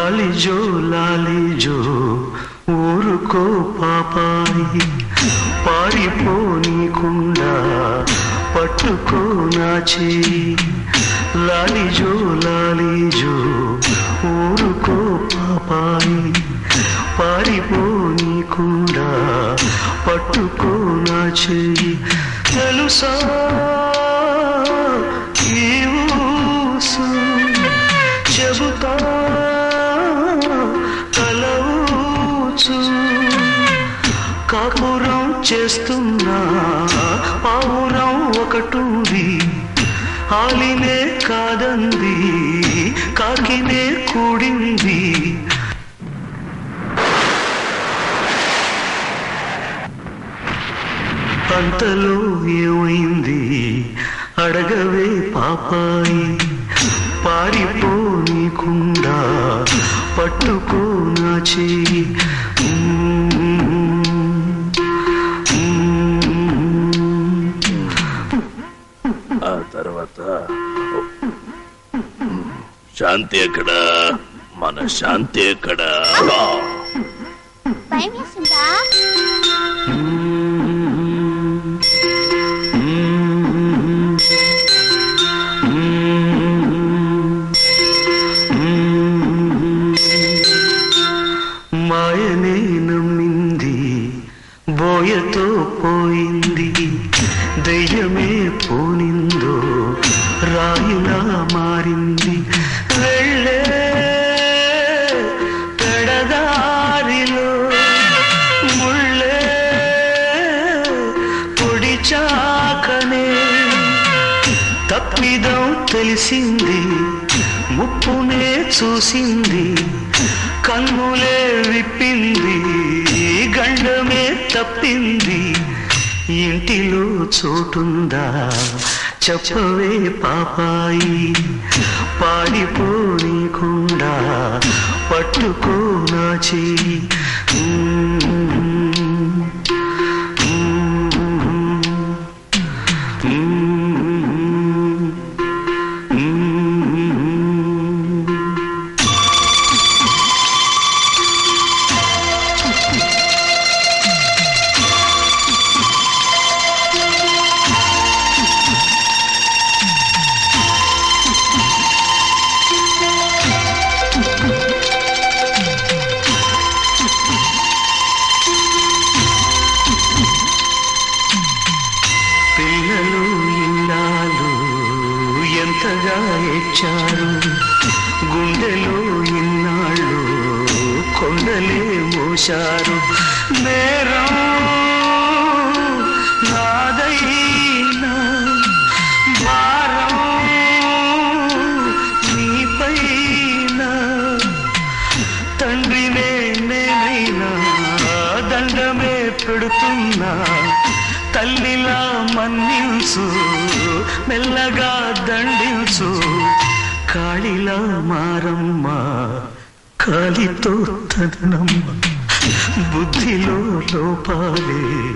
లాలిజో లాలిజో ఊరుకో పాపాయి పారిపోనీకుండా పట్టుకో నా చేయి లాలిజో లాలిజో ఊరుకో పాపాయి పారిపోనీకుండా పట్టుకో నా చేయి తెలుసా ఈ ఊసు చెబుతా కలవుచు కాపురం చేస్తున్నా పావురం ఒకటుంది ఆలినే కాదంది కాకినే కూడింది అంతలో ఏమైంది అడగవే పాపాయి పారిపోనీకుండా పట్టుకో నా చేయి ఆ తర్వాత శాంతి ఎక్కడ మన శాంతి ఎక్కడ భయం వేస్తుందా మాయనే నమ్మింది బోయతో పోయింది దయ్యమే పోనిందో రాయిలా మారింది వెళ్ళే పెడదారిలో ముళ్ళే పొడిచాకనే తప్పిదం తెలిసింది ముప్పునే చూసింది కన్నులే విప్పింది గండమే తప్పింది ఇంటిలో చోటుందా చెప్పవే పాపాయి పాడిపోనీకుండా పట్టుకో నా చెయ్యి పిల్లలు ఇన్నాళ్ళు ఎంతగా ఎచ్చారు గుండెలో ఇన్నాళ్ళు కొండలే మోశారు నేరం నాదైనా భారం నీపైనా తండ్రినే నేనైనా దండమే పెడుతున్నా తల్లిలా మన్నించు మెల్లగా దండించు కాళిలా మారమ్మ కాలితో తనమ్మ బుద్ధిలో లోపాలే